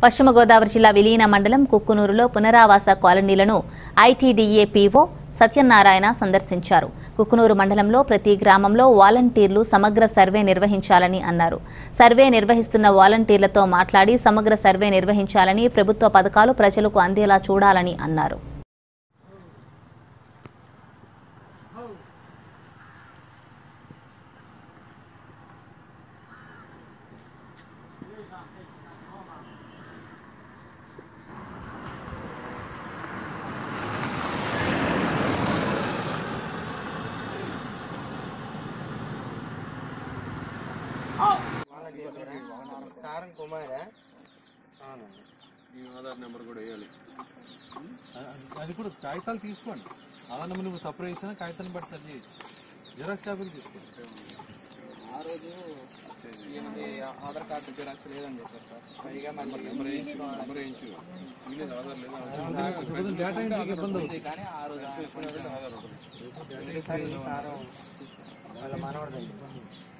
పశ్చిమ గోదావరి జిల్లా విలీన మండలం కుక్కునూరులో పునరావాస కాలనీలను ఐటీడీఏ పీఓ సత్యనారాయణ సందర్శించారు కుక్కునూరు మండలంలో ప్రతి గ్రామంలో వాలంటీర్లు సమగ్ర సర్వే నిర్వహించాలని అన్నారు సర్వే నిర్వహిస్తున్న వాలంటీర్లతో మాట్లాడి సమగ్ర సర్వే నిర్వహించాలని ప్రభుత్వ పథకాలు ప్రజలకు అందేలా చూడాలని అన్నారు కారం కుమారా ఈ ఆధార్ నెంబర్ కూడా వేయాలి అది కూడా కాగితాలు తీసుకోండి ఆధార్ నెంబర్ నువ్వు సపరేట్ చేసినా కాగితాన్ని బట్టి సరి చేయొచ్చు జిరాక్స్ కాపీలు తీసుకోండి ఆ రోజు ఈయనది ఆధార్ కార్డు జిరాక్స్ లేదని చెప్పారు సార్ పైగా మళ్ళీ నెంబర్ వేయించు నెంబర్ వేయించు వీలేదు ఆధార్ లేదు డేటా ఎంట్రీకి ఇబ్బంది అవుతుంది కానీ ఆ రోజు ఆధార్ ఉంటుంది సార్ ఈ కారం వాళ్ళ మనవడదండి